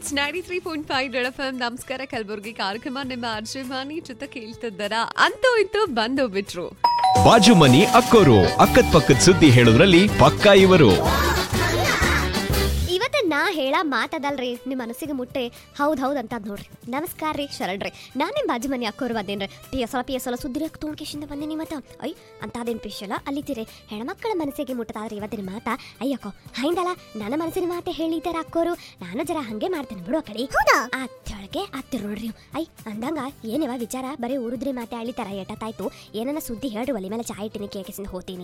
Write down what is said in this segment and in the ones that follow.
it's ninety three point five red F M ನಮಸ್ಕಾರ ಕಲಬುರ್ಗಿ ಕಾರ್ಯಕ್ರಮ ನಿಮ್ಮ ಅರ್ಜಮಾನಿ ಜೊತೆ ಕೇಳ್ತಿದ್ದಾರ ಅಂತೂ ಇಂತೂ ಬಂದು ಬಿಟ್ರು ಬಾಜು ಮನಿ ಅಕ್ಕೋರು ಅಕ್ಕದ್ ಪಕ್ಕದ ಸುದ್ದಿ ಹೇಳೋದ್ರಲ್ಲಿ ಪಕ್ಕಾ ಇವರು ಇವತ್ತ ನಾ ಹೇಳ ಮಾತದಲ್ರಿ ನಿಮ್ಮ ಮನಸ್ಸಿಗೆ ಮುಟ್ಟೆ ಹೌದ್ ಹೌದ್ ಅಂತ ನೋಡ್ರಿ ನಮಸ್ಕಾರ ರೀ ಶರಣ್ರಿ ನಾನು ನಿಮ್ಮ ಬಾಜು ಮನೆ ಅಕ್ಕೋರು ಬಂದೇನ್ರಿ P S L P S L ಸುದ್ದಿ ತೋಣ್ಕೇಶಿಂದ ಬಂದೇನಿ ಮತ್ತ ಐ ಅಂತದೇನು ಪಿಶಲ ಅಲ್ಲಿತೀರಿ ಹೆಣ್ಮಕ್ಕಳ ಮನಸ್ಸಿಗೆ ಮುಟ್ಟದಾದ್ರೆ ಇವತ್ತಿನ ಮಾತ ಅಯ್ಯಕ್ಕೋ ಹೈಂದಲ್ಲ ನನ್ನ ಮನಸ್ಸಿನ ಮಾತೆ ಹೇಳಿದ್ದಾರ ಅಕ್ಕೋರು ನಾನು ಜರ ಹಂಗೆ ಮಾಡ್ತೇನೆ ಬಿಡು ಆ ಕಡೆ ಹೌದಾ ಅತ್ತೊಳಗೆ ಅತ್ತಿರ್ ನೋಡ್ರಿ ಐ ಅಂದಂಗ ಏನೇವ ವಿಚಾರ ಬರೀ ಊರುದ್ರಿ ಮಾತೆ ಅಳಿತಾರ ಎಟ್ಟತ್ತಾಯ್ತು ಏನನ್ನ ಸುದ್ದಿ ಹೇಳ್ರಿ ಒಲಿ ಮೇಲೆ ಚಾಯ್ ಇಟ್ಟಿನಿ ಕೇಕಿಸಿಂದ ಹೋತೀನಿ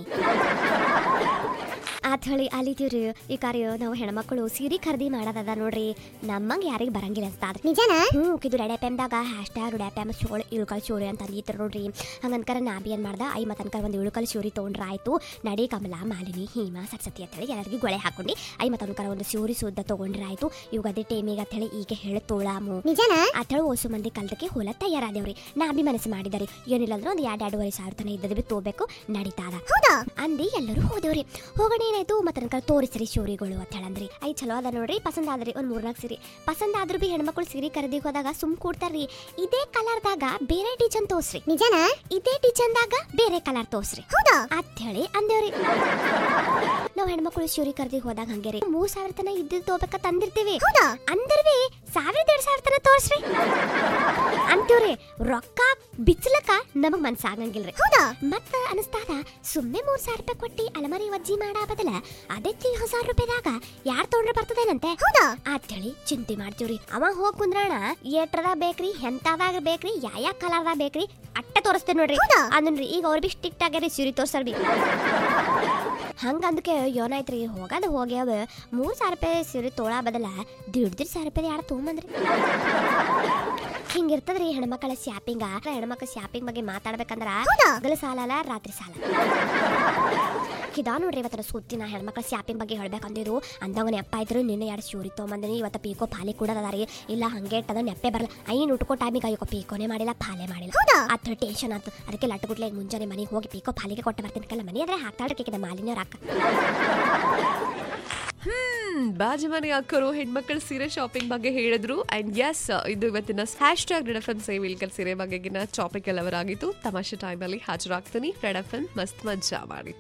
ಆತ್ ಹೇಳಿ ಅಲಿತೀವ್ರಿ ಈ ಕಾರ್ಯ ನಾವು ಹೆಣ್ಮಕ್ಳು ಸೀರೆ ಖರೀದಿ ಮಾಡೋದದ ನೋಡ್ರಿ ನಮ್ಮಂಗ ಯಾರಿಗೆ ಬರಂಗಿಲ್ಲ ಅನ್ಸ್ತಾದ್ರಿ ನಿಜನ ಹ್ಞೂ ಇದು ರೆಡ್ ಎಫ್ ಎಮ್ದಾಗ hash tag red F M ಶೋಳಿ ಇಳುಕಲ್ ಶೋರಿ ಅಂತ ಅಂದಿತ್ತು ನೋಡ್ರಿ ಹಂಗನ್ಕರ ನಾ ಬಿ ಏನ್ ಮಾಡ್ದ ಐ ಮತ್ತನ್ಕರ ಒಂದು ಇಳುಕಲ್ ಶೋರಿ ತೊಗೊಂಡ್ರ ಆಯ್ತು ನಡಿ ಕಮಲ ಮಾಲಿನಿ ಹೀಮಾ ಸರಸ್ವತಿ ಅಂತೇಳಿ ಎಲ್ಲರಿಗೂ ಗೊಳೆ ಹಾಕೊಂಡು ಐ ಮತ್ತನ್ಕರ ಒಂದು ಶೋರಿ ಸುದ್ದ ತೊಗೊಂಡ್ರ ಆಯ್ತು ಇವಾಗ ಅದೇ ಟೇಮಿಗೆ ಅಂತೇಳಿ ಈಗ ಹೇಳಿ ತೋಳಾಮು ನಿಜನ ಅತಳ ಓಸು ಮಂದಿ ಕಲ್ದಕ್ಕೆ ಹೊಲ ತಯಾರಾದೇವ್ರಿ ನಾ ಬಿ ಮನಸ್ಸು ಮಾಡಿದಾರಿ ಏನಿಲ್ಲ ಅಂದ್ರೆ ಒಂದು ಎರಡು ಎರಡೂವರೆ ಸಾವಿರ ತನ ಇದ್ದದ ಬಿ ತೋಬೇಕು ನಡೀತಾದ ಹೌದಾ ಅಂದಿ ಎಲ್ಲರೂ ಹೋದೇವ್ರಿ ಹೋಗೋಣ ಏನಾಯ್ತು ಮತ್ತೆ ನನ್ಕ ತೋರಿಸ್ರಿ ಶೋರಿಗಳು ಅಂತ ಹೇಳಂದ್ರಿ ಐ ಚಲೋ ಅದ ನೋಡ್ರಿ ಪಸಂದ್ ಆದ್ರಿ ಒಂದ್ ಮೂರ್ನಾಲ್ಕು ಸೀರೆ ಪಸಂದ್ ಆದ್ರೂ ಬಿ ಹೆಣ್ಮಕ್ಳು ಸೀರೆ ಖರೀದಿ ಹೋದಾಗ ಸುಮ್ ಕೂಡ್ತಾರ್ರಿ ಇದೇ ಕಲರ್ದಾಗ ಬೇರೆ ಡಿಸೈನ್ ತೋರ್ಸ್ರಿ ನಿಜನ ಇದೇ ಡಿಸೈನ್ದಾಗ ಬೇರೆ ಕಲರ್ ತೋರ್ಸ್ರಿ ಹೌದಾ ಅಂತ ಹೇಳಿ ಅಂದೇವ್ರಿ ನಾವ್ ಹೆಣ್ಮಕ್ಳು ಸೀರೆ ಖರೀದಿ ಹೋದಾಗ ಹಂಗೆ ರೀ ಮೂರ್ ಸಾವಿರ ತನ ಇದ್ದು ತಗೋಬೇಕ ತಂದಿರ್ತೀವಿ ಹೌದಾ ಅಂದ್ರವಿ ಸಾವಿರದ ಎರಡ್ ಸಾವಿರ ತನ ತೋರ್ಸ್ರಿ ಅಂತೀವ್ರಿ ರೊಕ್ಕ ಬಿಚ್ಚಲಕ್ಕ ನಮಗ್ ಮನ್ಸಾಗಂಗಿಲ್ರಿ ಹೌದಾ ಮತ್ತ ಅನಸ್ತಾದ ಸುಮ್ನೆ ಮೂರ್ ಸಾವಿರ ರೂಪಾಯಿ ಕೊಟ್ಟಿ ಅಲಮಾರಿ ವಜ್ಜಿ ಮಾಡ ಬದಲ ಅದೇ ತ್ರೀ ಸಾವಿರ ರೂಪಾಯಿದಾಗ ಯಾರ್ ತೊಗೊಂಡ್ರೆ ಬರ್ತದೇನಂತೆ ಹೌದಾ ಅಂತೇಳಿ ಚಿಂತೆ ಮಾಡ್ತೀವ್ರಿ ಅವ ಹೋಗ್ ಕುಂದ್ರಣ ಏಟ್ರದ ಬೇಕ್ರಿ ಎಂತಾದಾಗ ಬೇಕ್ರಿ ಯಾವ ಯಾವ ಕಲರ್ದಾಗ ಬೇಕ್ರಿ ಅಟ್ಟ ತೋರಿಸ್ತೇನೆ ನೋಡ್ರಿ ಅಂದ್ರಿ ಈಗ ಅವ್ರ ಬಿ ಸ್ಟಿಕ್ಟ್ ಆಗ್ಯಾರಿ ಸಿರಿ ತೋರ್ಸರ್ ಬಿ ಹಂಗಂದಕ್ಕೆ ಏನಾಯ್ತ್ರಿ ಹೋಗದ ಹೋಗ್ಯಾವ ಮೂರ್ ಸಾವಿರ ರೂಪಾಯಿ ಸೀರೆ ತೋಳ ಬದಲ ದಿಡ್ ದಿಡ್ ಸಾವಿರ ರೂಪಾಯಿ ಯಾರು ತೊಗೊಂಬಂದ್ರಿ ಹಿಂಗಿರ್ತದ್ರಿ ಹೆಣ್ಮಕ್ಳ ಶಾಪಿಂಗ ಹೆಣ್ಮಕ್ಳ ಶಾಪಿಂಗ್ ಬಗ್ಗೆ ಮಾತಾಡ್ಬೇಕಂದ್ರ ಹಗಲು ಸಾಲ ಅಲ್ಲ ರಾತ್ರಿ ಸಾಲ ಇದಾ ನೋಡ್ರಿ ಇವತ್ತರ ಸುತ್ತಿನ ಹೆಣ್ಮಕ್ಳ ಶಾಪಿಂಗ್ ಬಗ್ಗೆ ಹೇಳ್ಬೇಕಂದಿರು ಅಂದಂಗ ನೆಪ್ಪ ಇದ್ರು ನಿನ್ನೆ ಎರಡು ಶೂರಿ ತೊಗೊಂಬಂದಿನಿ ಇವತ್ತ ಪೀಕೋ ಪಾಲಿ ಕೂಡ ಅದಾರಿ ಇಲ್ಲ ಹಂಗೆ ಇಟ್ಟದ ನೆಪ್ಪೆ ಬರಲ್ಲ ಐನ್ ಉಟ್ಕೋ ಟೈಮಿಗೆ ಅಯ್ಯೋ ಪೀಕೋನೇ ಮಾಡಿಲ್ಲ ಪಾಲೆ ಮಾಡಿಲ್ಲ ಅದ್ರ ಟೆನ್ಷನ್ ಆತು ಅದಕ್ಕೆ ಲಟ್ಟಗುಟ್ಲೆ ಮುಂಜಾನೆ ಮನೆಗೆ ಹೋಗಿ ಪೀಕೋ ಪಾಲಿಗೆ ಕೊಟ್ಟು ಬರ್ತೀನಿ ಕಲ್ಲ ಮನೆ ಅಂದ್ರೆ ಹಾಕ್ತಾಳ್ರಿ ಕೇಕಿದ ಮಾಲಿನ್ಯ ರಾಕ ಹ್ಮ್ ಬಾಜಮನಿ ಅಕ್ಕರು ಹೆಣ್ಮಕ್ಳ ಸೀರೆ ಶಾಪಿಂಗ್ ಬಗ್ಗೆ ಹೇಳಿದ್ರು ಅಂಡ್ ಎಸ್ ಇದು ಇವತ್ತಿನ hash tag red F M save Ilkal ಸೀರೆ ಬಗೆಗಿನ ಟಾಪಿಕ್ ಎಲ್ಲವರಾಗಿತ್ತು ತಮಾಷೆ ಟೈಮಲ್ಲಿ ಹಾಜರಾಗ್ತೀನಿ ರೆಡ್ ಎಫ್ ಎಂ ಮಸ್ತ್ ಮಜಾ ಮಾಡಿ